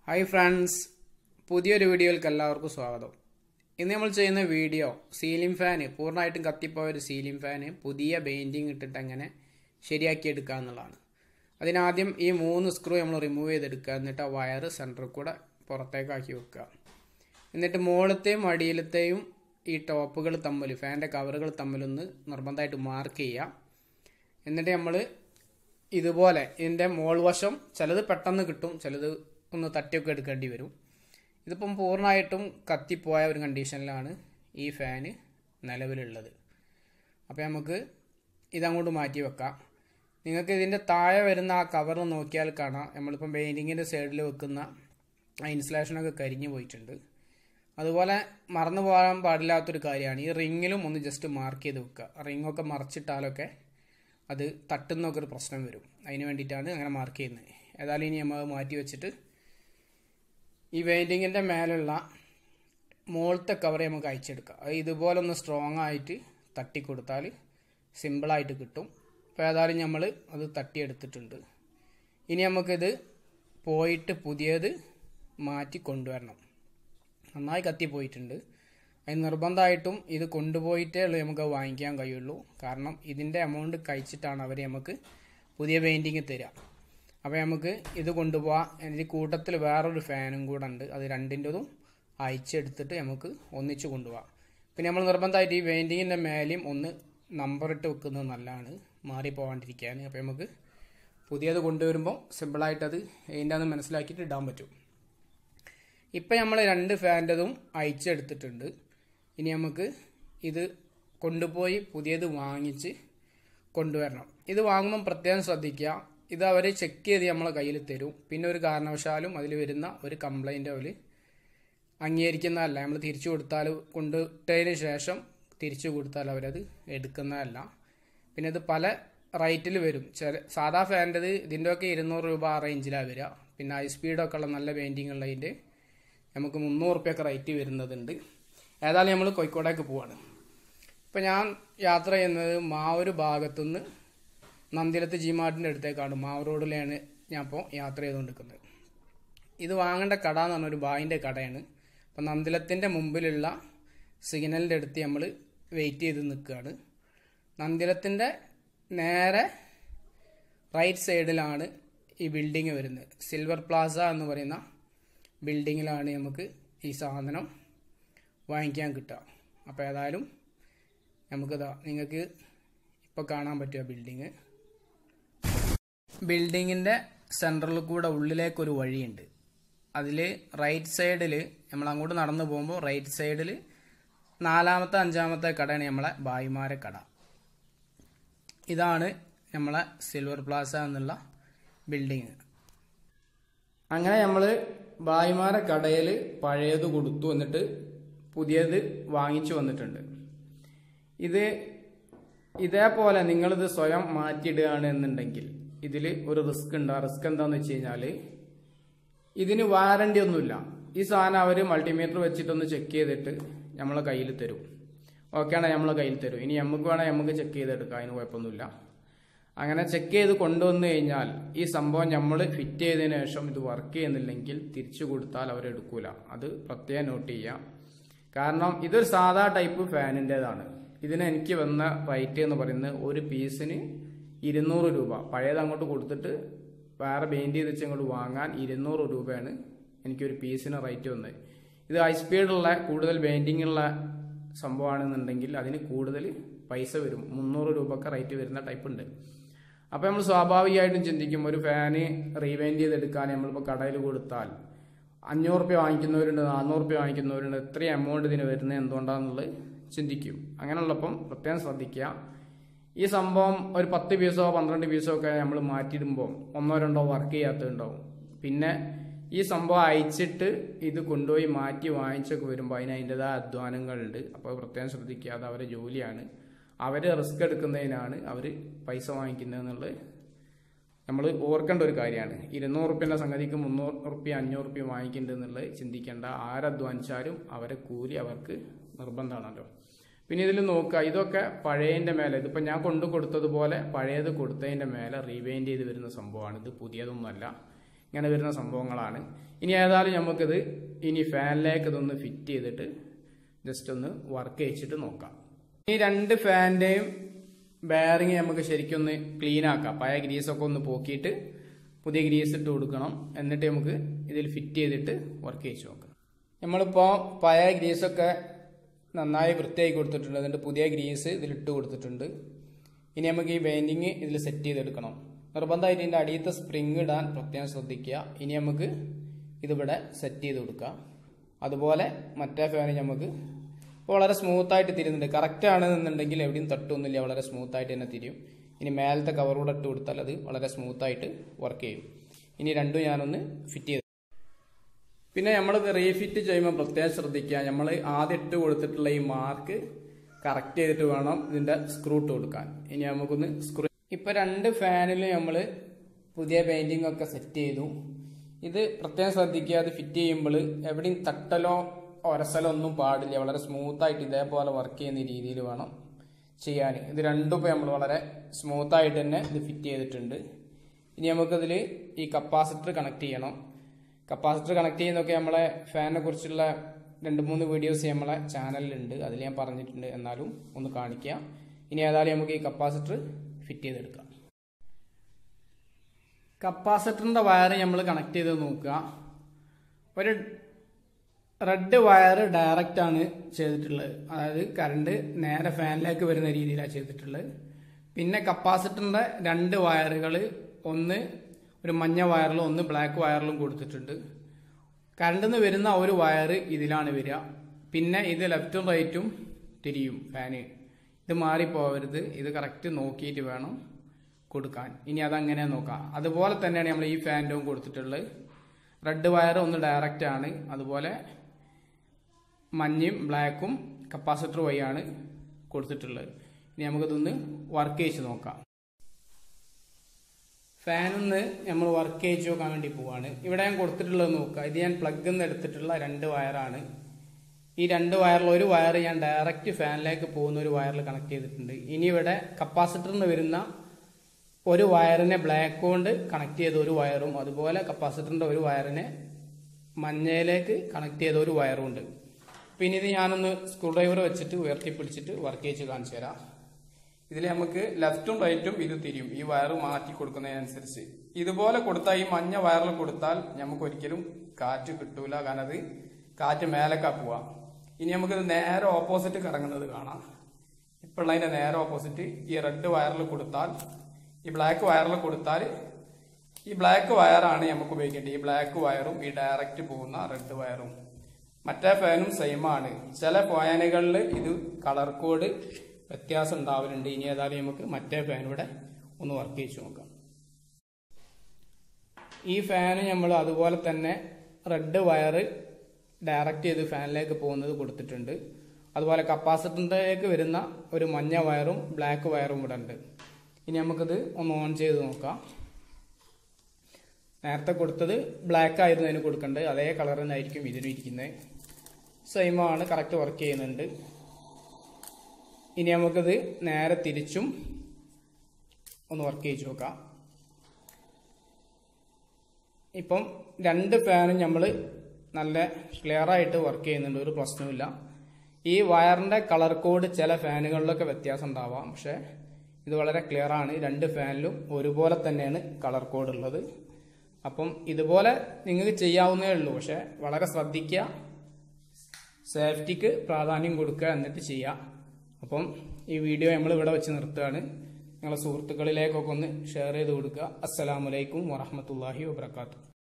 hi friends പുതിയൊരു വീഡിയോയിലേക്ക് എല്ലാവർക്കും സ്വാഗതം ഇന്ന് നമ്മൾ ചെയ്യുന്ന വീഡിയോ സീലിംഗ് ഫാന് പൂർണ്ണമായിട്ടും കത്തിപ്പോയ ഒരു സീലിംഗ് ഫാന് പുതിയ പെയിൻറ്റിങ് ഇട്ടിട്ട് എങ്ങനെ ശരിയാക്കി എടുക്കുക എന്നുള്ളതാണ് അതിനാദ്യം ഈ മൂന്ന് സ്ക്രൂ നമ്മൾ റിമൂവ് ചെയ്തെടുക്കുക എന്നിട്ട് ആ വയറ് സെൻറ്ററിൽ കൂടെ പുറത്തേക്കാക്കി വെക്കുക എന്നിട്ട് മുകളിലത്തെയും അടിയിലത്തെയും ഈ ടോപ്പുകൾ തമ്മിൽ ഫാൻ്റെ കവറുകൾ തമ്മിലൊന്ന് നിർബന്ധമായിട്ട് മാർക്ക് ചെയ്യുക എന്നിട്ട് നമ്മൾ ഇതുപോലെ ഇതിൻ്റെ മോൾ വശം ചിലത് പെട്ടെന്ന് കിട്ടും ചിലത് ഒന്ന് തട്ടിയൊക്കെ എടുക്കേണ്ടി വരും ഇതിപ്പം പൂർണ്ണമായിട്ടും കത്തിപ്പോയ ഒരു കണ്ടീഷനിലാണ് ഈ ഫാന് നിലവിലുള്ളത് അപ്പോൾ നമുക്ക് ഇതങ്ങോട്ട് മാറ്റി വെക്കാം നിങ്ങൾക്ക് ഇതിൻ്റെ താഴെ വരുന്ന ആ കവർ നോക്കിയാൽ കാണാം നമ്മളിപ്പം പെയിൻറ്റിങ്ങിൻ്റെ സൈഡിൽ വെക്കുന്ന ആ ഇൻസുലേഷനൊക്കെ കരിഞ്ഞു പോയിട്ടുണ്ട് അതുപോലെ മറന്നു പോകാൻ പാടില്ലാത്തൊരു കാര്യമാണ് ഈ റിങ്ങിലും ഒന്ന് ജസ്റ്റ് മാർക്ക് ചെയ്ത് വെക്കുക റിങ്ങൊക്കെ മറച്ചിട്ടാലൊക്കെ അത് തട്ടുന്നൊക്കെ ഒരു പ്രശ്നം വരും അതിന് വേണ്ടിയിട്ടാണ് അങ്ങനെ മാർക്ക് ചെയ്യുന്നത് ഏതായാലും ഇനി നമ്മൾ മാറ്റി വെച്ചിട്ട് ഈ പെയിൻറ്റിങ്ങിൻ്റെ മേലുള്ള മുകളത്തെ കവർ നമുക്ക് അയച്ചെടുക്കാം അത് ഇതുപോലെ ഒന്ന് സ്ട്രോങ് ആയിട്ട് തട്ടിക്കൊടുത്താൽ സിമ്പിളായിട്ട് കിട്ടും അപ്പോൾ ഏതായാലും നമ്മൾ അത് തട്ടിയെടുത്തിട്ടുണ്ട് ഇനി നമുക്കിത് പോയിട്ട് പുതിയത് മാറ്റി കൊണ്ടുവരണം നന്നായി കത്തിപ്പോയിട്ടുണ്ട് അത് നിർബന്ധമായിട്ടും ഇത് കൊണ്ടുപോയിട്ടേ ഉള്ളൂ നമുക്ക് വാങ്ങിക്കാൻ കഴിയുള്ളൂ കാരണം ഇതിൻ്റെ എമൗണ്ട് കഴിച്ചിട്ടാണ് അവർ നമുക്ക് പുതിയ പെയിൻറ്റിങ് തരിക അപ്പോൾ നമുക്ക് ഇത് കൊണ്ടുപോകാം ഇതിൻ്റെ കൂട്ടത്തിൽ വേറൊരു ഫാനും കൂടെ ഉണ്ട് അത് രണ്ടിൻ്റെതും അയച്ചെടുത്തിട്ട് നമുക്ക് ഒന്നിച്ച് കൊണ്ടുപോകാം പിന്നെ നമ്മൾ നിർബന്ധമായിട്ട് ഈ പെയിൻറ്റിങ്ങിൻ്റെ മേലെയും ഒന്ന് നമ്പർ ഇട്ട് വെക്കുന്നത് നല്ലതാണ് മാറിപ്പോകാണ്ടിരിക്കാൻ അപ്പോൾ നമുക്ക് പുതിയത് കൊണ്ടുവരുമ്പോൾ സിമ്പിളായിട്ടത് ഇതിൻ്റെ അത് മനസ്സിലാക്കിയിട്ട് ഇടാൻ പറ്റും ഇപ്പം നമ്മൾ രണ്ട് ഫാൻ്റെതും അയച്ചെടുത്തിട്ടുണ്ട് ഇനി നമുക്ക് ഇത് കൊണ്ടുപോയി പുതിയത് വാങ്ങിച്ച് കൊണ്ടുവരണം ഇത് വാങ്ങുമ്പം പ്രത്യേകം ശ്രദ്ധിക്കുക ഇത് അവർ ചെക്ക് ചെയ്ത് നമ്മളെ കയ്യിൽ തരും പിന്നെ ഒരു കാരണവശാലും അതിൽ വരുന്ന ഒരു കംപ്ലൈൻറ്റ് അവർ അംഗീകരിക്കുന്നതല്ല നമ്മൾ തിരിച്ചു കൊടുത്താൽ കൊണ്ടിട്ടതിന് ശേഷം തിരിച്ചു കൊടുത്താൽ അവരത് എടുക്കുന്നതല്ല പിന്നെ ഇത് പല റേറ്റിൽ വരും ചില സാധാ ഫാൻ്റെത് ഇതിൻ്റെയൊക്കെ ഇരുന്നൂറ് രൂപ ആ റേഞ്ചിലാണ് വരിക പിന്നെ ഹൈ സ്പീഡൊക്കെ ഉള്ള നല്ല പെയിൻറ്റിങ് ഉള്ളതിൻ്റെ നമുക്ക് മുന്നൂറ് റുപ്യൊക്കെ റേറ്റ് വരുന്നതുണ്ട് ഏതായാലും നമ്മൾ കോഴിക്കോടേക്ക് പോവാണ് ഇപ്പം ഞാൻ യാത്ര ചെയ്യുന്നത് മാവൂർ ഭാഗത്തുനിന്ന് നന്ദിലത്ത് ജിമാർട്ടിൻ്റെ അടുത്തേക്കാണ് മാവൂർ റോഡിലാണ് ഞാൻ ഇപ്പോൾ യാത്ര ചെയ്തുകൊണ്ടിരിക്കുന്നത് ഇത് വാങ്ങേണ്ട കട എന്ന് പറഞ്ഞ ഒരു ബായിൻ്റെ കടയാണ് അപ്പം നന്ദിലത്തിൻ്റെ മുമ്പിലുള്ള സിഗ്നലിൻ്റെ അടുത്ത് നമ്മൾ വെയിറ്റ് ചെയ്ത് നിൽക്കുകയാണ് നന്ദിലത്തിൻ്റെ നേരെ റൈറ്റ് സൈഡിലാണ് ഈ ബിൽഡിങ് വരുന്നത് സിൽവർ പ്ലാസ എന്ന് പറയുന്ന ബിൽഡിങ്ങിലാണ് നമുക്ക് ഈ സാധനം വാങ്ങിക്കാൻ കിട്ടുക അപ്പോൾ ഏതായാലും നമുക്കിതാ നിങ്ങൾക്ക് ഇപ്പോൾ കാണാൻ പറ്റുക ബിൽഡിങ് ബിൽഡിങ്ങിൻ്റെ സെൻറ്ററിൽ കൂടെ ഉള്ളിലേക്കൊരു വഴിയുണ്ട് അതിൽ റൈറ്റ് സൈഡിൽ നമ്മൾ അങ്ങോട്ട് നടന്നു പോകുമ്പോൾ റൈറ്റ് സൈഡിൽ നാലാമത്തെ അഞ്ചാമത്തെ കടയാണ് നമ്മളെ ബായിമാരെ കട ഇതാണ് നമ്മളെ സിൽവർ പ്ലാസ എന്നുള്ള ബിൽഡിങ് അങ്ങനെ നമ്മൾ ബായിമാരെ കടയിൽ പഴയത് കൊടുത്തു എന്നിട്ട് പുതിയത് വാങ്ങിച്ചു വന്നിട്ടുണ്ട് ഇത് ഇതേപോലെ നിങ്ങളിത് സ്വയം മാറ്റിയിടുകയാണ് എന്നുണ്ടെങ്കിൽ ഇതിൽ ഒരു റിസ്ക് ഉണ്ട് ആ റിസ്ക് എന്താണെന്ന് വെച്ച് കഴിഞ്ഞാൽ ഇതിന് വാറണ്ടി ഒന്നുമില്ല ഈ സാധനം അവർ മൾട്ടിമീറ്റർ വെച്ചിട്ടൊന്ന് ചെക്ക് ചെയ്തിട്ട് നമ്മളെ കയ്യിൽ തരും ഓക്കെയാണ് നമ്മളെ കയ്യിൽ തരും ഇനി നമുക്ക് വേണമെങ്കിൽ നമുക്ക് ചെക്ക് ചെയ്തെടുക്കാം അതിന് കുഴപ്പമൊന്നുമില്ല അങ്ങനെ ചെക്ക് ചെയ്ത് കൊണ്ടുവന്നു കഴിഞ്ഞാൽ ഈ സംഭവം നമ്മൾ ഫിറ്റ് ചെയ്തതിന് ശേഷം ഇത് വർക്ക് ചെയ്യുന്നില്ലെങ്കിൽ തിരിച്ചു കൊടുത്താൽ അവരെടുക്കൂല അത് പ്രത്യേകം നോട്ട് ചെയ്യാം കാരണം ഇതൊരു സാധാ ടൈപ്പ് ഫാനിൻ്റെതാണ് ഇതിന് എനിക്ക് വന്ന റേറ്റ് എന്ന് പറയുന്നത് ഒരു പീസിന് ഇരുന്നൂറ് രൂപ പഴയത് അങ്ങോട്ട് കൊടുത്തിട്ട് വേറെ പെയിൻറ് ചെയ്ത് വെച്ച് അങ്ങോട്ട് വാങ്ങാൻ ഇരുന്നൂറ് രൂപയാണ് എനിക്കൊരു പീസിന് റേറ്റ് വന്നത് ഇത് ഹൈ സ്പീഡുള്ള കൂടുതൽ പെയിൻറ്റിങ്ങുള്ള സംഭവമാണെന്നുണ്ടെങ്കിൽ അതിന് കൂടുതൽ പൈസ വരും മുന്നൂറ് രൂപക്ക് റേറ്റ് വരുന്ന ടൈപ്പ് ഉണ്ട് അപ്പോൾ നമ്മൾ സ്വാഭാവികമായിട്ടും ചിന്തിക്കും ഒരു ഫാന് റീവൈൻഡ് ചെയ്തെടുക്കാൻ നമ്മളിപ്പോൾ കടയിൽ കൊടുത്താൽ അഞ്ഞൂറ് റുപ്യ വാങ്ങിക്കുന്നവരുണ്ട് നാനൂറ് റുപ്യ വാങ്ങിക്കുന്നവരുണ്ട് ഇത്രയും എമൗണ്ട് ഇതിന് വരുന്നത് എന്തുകൊണ്ടാണെന്നുള്ളത് ചിന്തിക്കും അങ്ങനെയുള്ളപ്പം പ്രത്യേകം ശ്രദ്ധിക്കുക ഈ സംഭവം ഒരു പത്ത് പീസോ പന്ത്രണ്ട് പീസോ ഒക്കെ നമ്മൾ മാറ്റിയിടുമ്പോൾ ഒന്നോ രണ്ടോ വർക്ക് ചെയ്യാത്തതുണ്ടാവും പിന്നെ ഈ സംഭവം അയച്ചിട്ട് ഇത് കൊണ്ടുപോയി മാറ്റി വാങ്ങിച്ചൊക്കെ വരുമ്പോൾ അതിന് അതിൻ്റെതായ അധ്വാനങ്ങളുണ്ട് അപ്പോൾ പ്രത്യേകം ശ്രദ്ധിക്കുക അത് അവരുടെ ജോലിയാണ് അവർ റിസ്ക് എടുക്കുന്നതിനാണ് അവർ പൈസ വാങ്ങിക്കുന്നത് എന്നുള്ളത് നമ്മൾ ഓർക്കേണ്ട ഒരു കാര്യമാണ് ഇരുന്നൂറ് റുപ്യൻ്റെ സംഗതിക്ക് മുന്നൂറ് റുപ്യ അഞ്ഞൂറ് റുപ്യ വാങ്ങിക്കുന്നുണ്ട് എന്നുള്ളത് ചിന്തിക്കേണ്ട ആരധ്വാനിച്ചാലും അവരെ കൂലി അവർക്ക് നിർബന്ധമാണല്ലോ പിന്നെ ഇതിൽ നോക്കുക ഇതൊക്കെ പഴയതിൻ്റെ മേലെ ഇതിപ്പോൾ ഞാൻ കൊണ്ടു കൊടുത്തതുപോലെ പഴയത് കൊടുത്തതിൻ്റെ മേലെ റീവൈൻഡ് ചെയ്ത് വരുന്ന സംഭവമാണ് ഇത് പുതിയതൊന്നുമല്ല ഇങ്ങനെ വരുന്ന സംഭവങ്ങളാണ് ഇനി ഏതായാലും നമുക്കിത് ഇനി ഫാനിലേക്ക് ഇതൊന്ന് ഫിറ്റ് ചെയ്തിട്ട് ജസ്റ്റ് ഒന്ന് വർക്ക് ചെയ്യിച്ചിട്ട് നോക്കാം ഈ രണ്ട് ഫാനിന്റെയും ബെയറിങ് നമുക്ക് ശരിക്കും ഒന്ന് ക്ലീൻ ആക്കാം പഴയ ഗ്രീസൊക്കെ ഒന്ന് പോക്കിയിട്ട് പുതിയ ഗ്രീസ് ഇട്ട് കൊടുക്കണം എന്നിട്ട് നമുക്ക് ഇതിൽ ഫിറ്റ് ചെയ്തിട്ട് വർക്ക് ചെയ്യിച്ച് നോക്കാം നമ്മളിപ്പോൾ പഴയ ഗ്രീസൊക്കെ നന്നായി വൃത്തിയായി കൊടുത്തിട്ടുണ്ട് എന്നിട്ട് പുതിയ ഗ്രീസ് ഇതിൽ ഇട്ട് കൊടുത്തിട്ടുണ്ട് ഇനി നമുക്ക് ഈ ബെയിൻഡിങ് ഇതിൽ സെറ്റ് ചെയ്തെടുക്കണം നിർബന്ധമായിട്ട് ഇതിൻ്റെ അടിയത്തെ സ്പ്രിങ് ഇടാൻ പ്രത്യേകം ശ്രദ്ധിക്കുക ഇനി നമുക്ക് ഇതിവിടെ സെറ്റ് ചെയ്ത് കൊടുക്കാം അതുപോലെ മറ്റേ ഫാന് നമുക്ക് ഇപ്പോൾ വളരെ സ്മൂത്തായിട്ട് തിരിയുന്നുണ്ട് കറക്റ്റ് ആണെന്നുണ്ടെങ്കിൽ എവിടെയും തട്ടൊന്നുമില്ല വളരെ സ്മൂത്തായിട്ട് തന്നെ തിരിയും ഇനി മേലത്തെ കവറൂടെ ഇട്ട് കൊടുത്താൽ അത് വളരെ സ്മൂത്തായിട്ട് വർക്ക് ചെയ്യും ഇനി രണ്ടും ഞാനൊന്ന് ഫിറ്റ് ചെയ്ത് പിന്നെ നമ്മളിത് റീഫിറ്റ് ചെയ്യുമ്പോൾ പ്രത്യേകം ശ്രദ്ധിക്കുക നമ്മൾ ആദ്യം ഇട്ട് കൊടുത്തിട്ടുള്ള ഈ മാർക്ക് കറക്റ്റ് ചെയ്തിട്ട് വേണം ഇതിന്റെ സ്ക്രൂ ഇട്ട് കൊടുക്കാൻ ഇനി നമുക്കൊന്ന് സ്ക്രൂ ഇപ്പൊ രണ്ട് ഫാനിലും നമ്മൾ പുതിയ പെയിന്റിംഗ് ഒക്കെ സെറ്റ് ചെയ്തു ഇത് പ്രത്യേകം ശ്രദ്ധിക്കുക അത് ഫിറ്റ് ചെയ്യുമ്പോൾ എവിടെയും തട്ടലോ ഒരസലോ ഒന്നും പാടില്ല വളരെ സ്മൂത്ത് ആയിട്ട് ഇതേപോലെ വർക്ക് ചെയ്യുന്ന രീതിയിൽ വേണം ചെയ്യാൻ ഇത് രണ്ടും ഇപ്പൊ നമ്മൾ വളരെ സ്മൂത്ത് ആയിട്ട് തന്നെ ഇത് ഫിറ്റ് ചെയ്തിട്ടുണ്ട് ഇനി നമുക്കതിൽ ഈ കപ്പാസിറ്റർ കണക്ട് ചെയ്യണം കപ്പാസിറ്റർ കണക്ട് ചെയ്യുന്നതൊക്കെ നമ്മളെ ഫാനിനെ കുറിച്ചുള്ള രണ്ട് മൂന്ന് വീഡിയോസ് നമ്മളെ ചാനലിലുണ്ട് അതിൽ ഞാൻ പറഞ്ഞിട്ടുണ്ട് എന്നാലും ഒന്ന് കാണിക്കുക ഇനി ഏതായാലും നമുക്ക് ഈ കപ്പാസിറ്റർ ഫിറ്റ് ചെയ്തെടുക്കാം കപ്പാസിറ്ററിന്റെ വയർ നമ്മൾ കണക്ട് ചെയ്ത് നോക്കുക ഒരു റെഡ് വയർ ഡയറക്റ്റ് ആണ് ചെയ്തിട്ടുള്ളത് അതായത് കറണ്ട് നേരെ ഫാനിലേക്ക് വരുന്ന രീതിയിലാണ് ചെയ്തിട്ടുള്ളത് പിന്നെ കപ്പാസിറ്ററിന്റെ രണ്ട് വയറുകൾ ഒന്ന് ഒരു മഞ്ഞ വയറിലും ഒന്ന് ബ്ലാക്ക് വയറിലും കൊടുത്തിട്ടുണ്ട് കറണ്ടിൽ നിന്ന് വരുന്ന ഒരു വയർ ഇതിലാണ് വരിക പിന്നെ ഇത് ലെഫ്റ്റും റൈറ്റും തിരിയും ഫാന് ഇത് മാറിപ്പോവരുത് ഇത് കറക്റ്റ് നോക്കിയിട്ട് വേണം കൊടുക്കാൻ ഇനി അതങ്ങനെ നോക്കാം അതുപോലെ തന്നെയാണ് നമ്മൾ ഈ ഫാൻറ്റും കൊടുത്തിട്ടുള്ളത് റെഡ് വയർ ഒന്ന് ഡയറക്റ്റ് ആണ് അതുപോലെ മഞ്ഞയും ബ്ലാക്കും കപ്പാസിറ്റർ വഴിയാണ് കൊടുത്തിട്ടുള്ളത് ഇനി നമുക്കിതൊന്ന് വർക്ക് ചെയ്ത് നോക്കാം ഫാനൊന്ന് നമ്മൾ വർക്ക് ചെയ്ത് നോക്കാൻ വേണ്ടി പോവാണ് ഇവിടെ ഞാൻ കൊടുത്തിട്ടുള്ളത് നോക്കുക ഇത് ഞാൻ പ്ലഗ് നിന്ന് എടുത്തിട്ടുള്ള രണ്ട് വയറാണ് ഈ രണ്ട് വയറിൽ ഒരു വയർ ഞാൻ ഡയറക്റ്റ് ഫാനിലേക്ക് പോകുന്ന ഒരു വയറിൽ കണക്ട് ചെയ്തിട്ടുണ്ട് ഇനി ഇവിടെ കപ്പാസിറ്ററിന് വരുന്ന ഒരു വയറിനെ ബ്ലാക്ക് കൊണ്ട് കണക്ട് ചെയ്ത ഒരു വയറും അതുപോലെ കപ്പാസിറ്ററിന്റെ ഒരു വയറിനെ മഞ്ഞയിലേക്ക് കണക്ട് ചെയ്ത ഒരു വയറും ഉണ്ട് പിന്നെ ഇത് ഞാനൊന്ന് സ്ക്രൂ ഡ്രൈവർ വെച്ചിട്ട് ഉയർത്തി പിടിച്ചിട്ട് വർക്ക് ചെയ്ത് കാണിച്ചു തരാം ഇതിൽ നമുക്ക് ലെഫ്റ്റും റൈറ്റും ഇത് തിരിയും ഈ വയർ മാറ്റി കൊടുക്കുന്നതിനനുസരിച്ച് ഇതുപോലെ കൊടുത്താൽ ഈ മഞ്ഞ വയറിൽ കൊടുത്താൽ നമുക്ക് ഒരിക്കലും കാറ്റ് കിട്ടൂല കാരണം അത് കാറ്റ് മേലക്കാ പോവാ ഇനി നമുക്കിത് നേരെ ഓപ്പോസിറ്റ് കറങ്ങുന്നത് കാണാം ഇപ്പോഴുള്ളതിന്റെ നേരെ ഓപ്പോസിറ്റ് ഈ റെഡ് വയറിൽ കൊടുത്താൽ ഈ ബ്ലാക്ക് വയറിൽ കൊടുത്താൽ ഈ ബ്ലാക്ക് വയറാണ് നമുക്ക് ഉപയോഗിക്കേണ്ടത് ഈ ബ്ലാക്ക് വയറും ഈ ഡയറക്റ്റ് പോകുന്ന റെഡ് വയറും മറ്റേ ഫാനും സെയിം ആണ് ചില ഫാനുകളിൽ ഇത് കളർ കോഡ് വ്യത്യാസം ഉണ്ടാവലുണ്ട് ഇനി ഏതായാലും നമുക്ക് മറ്റേ ഫാനിവിടെ ഒന്ന് വർക്ക് ചെയ്ത് നോക്കാം ഈ ഫാന് നമ്മൾ അതുപോലെ തന്നെ റെഡ് വയർ ഡയറക്റ്റ് ചെയ്ത് ഫാനിലേക്ക് പോകുന്നത് കൊടുത്തിട്ടുണ്ട് അതുപോലെ കപ്പാസിറ്ററിലേക്ക് വരുന്ന ഒരു മഞ്ഞ വയറും ബ്ലാക്ക് വയറും ഇവിടെ ഉണ്ട് ഇനി നമുക്കിത് ഒന്ന് ഓൺ ചെയ്ത് നോക്കാം നേരത്തെ കൊടുത്തത് ബ്ലാക്ക് ആയിരുന്നു അതിന് കൊടുക്കേണ്ടത് അതേ കളർ തന്നെ ആയിരിക്കും ഇതിനും ഇരിക്കുന്നത് സെയിം ആണ് കറക്റ്റ് വർക്ക് ചെയ്യുന്നുണ്ട് ഇനി നമുക്കിത് നേരെ തിരിച്ചും ഒന്ന് വർക്ക് ചെയ്ത് നോക്കാം ഇപ്പം രണ്ട് ഫാനും നമ്മൾ നല്ല ക്ലിയർ ആയിട്ട് വർക്ക് ചെയ്യുന്നുണ്ട് ഒരു പ്രശ്നവുമില്ല ഈ വയറിന്റെ കളർ കോഡ് ചില ഫാനുകളിലൊക്കെ വ്യത്യാസം ഉണ്ടാവാം പക്ഷെ ഇത് വളരെ ക്ലിയർ ആണ് രണ്ട് ഫാനിലും ഒരുപോലെ തന്നെയാണ് കളർ കോഡ് ഉള്ളത് അപ്പം ഇതുപോലെ നിങ്ങൾക്ക് ചെയ്യാവുന്നേ ഉള്ളൂ പക്ഷെ വളരെ ശ്രദ്ധിക്കുക സേഫ്റ്റിക്ക് പ്രാധാന്യം കൊടുക്കുക എന്നിട്ട് ചെയ്യുക അപ്പം ഈ വീഡിയോ നമ്മൾ ഇവിടെ വെച്ച് നിർത്തുകയാണ് നിങ്ങളെ സുഹൃത്തുക്കളിലേക്കൊക്കെ ഒന്ന് ഷെയർ ചെയ്ത് കൊടുക്കുക അസ്സലാമലൈക്കും വറഹമത്തല്ലാഹി വാബർക്കാത്തു